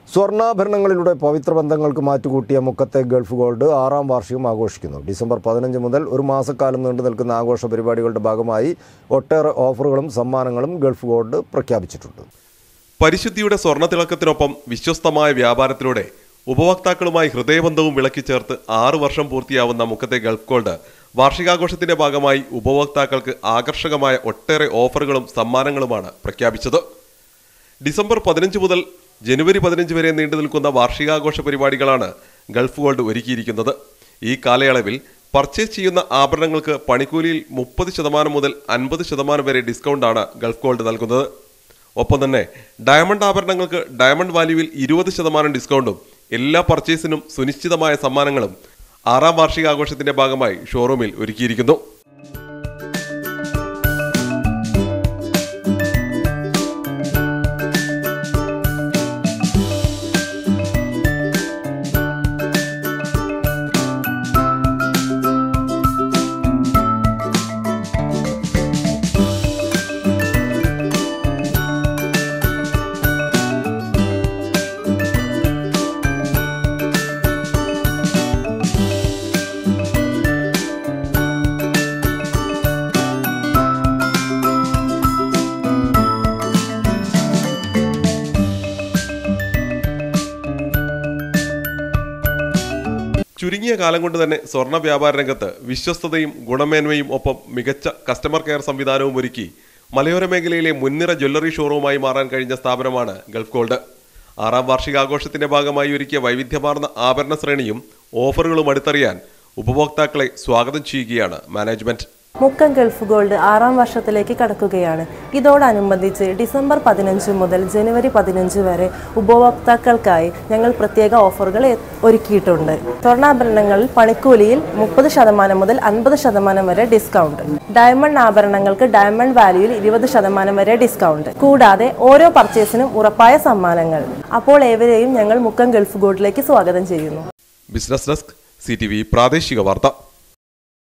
സ്വർണ്ണാഭരണങ്ങളിലൂടെ പവിത്ര ബന്ധങ്ങൾക്ക് മാറ്റുകൂട്ടിയ മുക്കത്തെ Gulf gold ആറാം വാർഷികം ആഘോഷിക്കുന്നു ഡിസംബർ പതിനഞ്ച് മുതൽ ഒരു മാസക്കാലം നീണ്ടു നിൽക്കുന്ന ആഘോഷ പരിപാടികളുടെ ഭാഗമായി ഒട്ടേറെ ഓഫറുകളും സമ്മാനങ്ങളും ഗൾഫ് ഗോൾഡ് പ്രഖ്യാപിച്ചിട്ടുണ്ട് പരിശുദ്ധിയുടെ സ്വർണ്ണത്തിളക്കത്തിനൊപ്പം വിശ്വസ്തമായ വ്യാപാരത്തിലൂടെ ഉപഭോക്താക്കളുമായി ഹൃദയബന്ധവും വിളക്കി ചേർത്ത് ആറു വർഷം പൂർത്തിയാവുന്ന മുക്കത്തെ ഗൾഫ് ഗോൾഡ് വാർഷികാഘോഷത്തിന്റെ ഭാഗമായി ഉപഭോക്താക്കൾക്ക് ആകർഷകമായ ഒട്ടേറെ ഓഫറുകളും സമ്മാനങ്ങളുമാണ് പ്രഖ്യാപിച്ചത് ഡിസംബർ പതിനഞ്ച് മുതൽ ജനുവരി പതിനഞ്ച് വരെ നീണ്ടു നിൽക്കുന്ന വാർഷികാഘോഷ പരിപാടികളാണ് ഗൾഫ് ഗോൾഡ് ഒരുക്കിയിരിക്കുന്നത് ഈ കാലയളവിൽ പർച്ചേസ് ചെയ്യുന്ന ആഭരണങ്ങൾക്ക് പണിക്കൂലിയിൽ മുപ്പത് ശതമാനം മുതൽ അൻപത് ശതമാനം വരെ ഡിസ്കൗണ്ടാണ് ഗൾഫ് ഗോൾഡ് നൽകുന്നത് ഒപ്പം തന്നെ ഡയമണ്ട് ആഭരണങ്ങൾക്ക് ഡയമണ്ട് വാല്യൂവിൽ ഇരുപത് ശതമാനം ഡിസ്കൗണ്ടും എല്ലാ പർച്ചേസിനും സുനിശ്ചിതമായ സമ്മാനങ്ങളും ആറാം വാർഷികാഘോഷത്തിന്റെ ഭാഗമായി ഷോറൂമിൽ ഒരുക്കിയിരിക്കുന്നു ചുരുങ്ങിയ കാലം കൊണ്ട് തന്നെ സ്വർണ്ണ വ്യാപാര രംഗത്ത് വിശ്വസ്തതയും ഗുണമേന്മയും ഒപ്പം മികച്ച കസ്റ്റമർ കെയർ സംവിധാനവും ഒരുക്കി മലയോര മേഖലയിലെ മുൻനിര ജ്വല്ലറി ഷോറൂമായി മാറാൻ കഴിഞ്ഞ സ്ഥാപനമാണ് ഗൾഫ് ഗോൾഡ് ആറാം വാർഷികാഘോഷത്തിന്റെ ഭാഗമായി ഒരുക്കിയ വൈവിധ്യമാർന്ന ആഭരണ ശ്രേണിയും ഓഫറുകളും അടുത്തറിയാൻ ഉപഭോക്താക്കളെ സ്വാഗതം ചെയ്യുകയാണ് മാനേജ്മെന്റ് മുക്കം ഗൾഫ് ഗോൾഡ് ആറാം വർഷത്തിലേക്ക് കടക്കുകയാണ് ഇതോടനുബന്ധിച്ച് ഡിസംബർ പതിനഞ്ച് മുതൽ ജനുവരി പതിനഞ്ച് വരെ ഉപഭോക്താക്കൾക്കായി ഞങ്ങൾ പ്രത്യേക ഓഫറുകൾ എ- ഒരുക്കിയിട്ടുണ്ട് സ്വർണ്ണാഭരണങ്ങളിൽ പണിക്കൂലിയിൽ മുപ്പത് ശതമാനം മുതൽ അൻപത് ശതമാനം വരെ ഡിസ്കൗണ്ട് ഡയമണ്ട് ആഭരണങ്ങൾക്ക് ഡയമണ്ട് വാല്യൂയിൽ ഇരുപത് ശതമാനം വരെ ഡിസ്കൗണ്ട് കൂടാതെ ഓരോ പർച്ചേസിനും ഉറപ്പായ സമ്മാനങ്ങൾ അപ്പോൾ ഏവരെയും ഞങ്ങൾ മുക്കം ഗൾഫ് ഗോൾഡിലേക്ക് സ്വാഗതം ചെയ്യുന്നു ബിസിനസ് ഡെസ്ക് സി പ്രാദേശിക വാർത്ത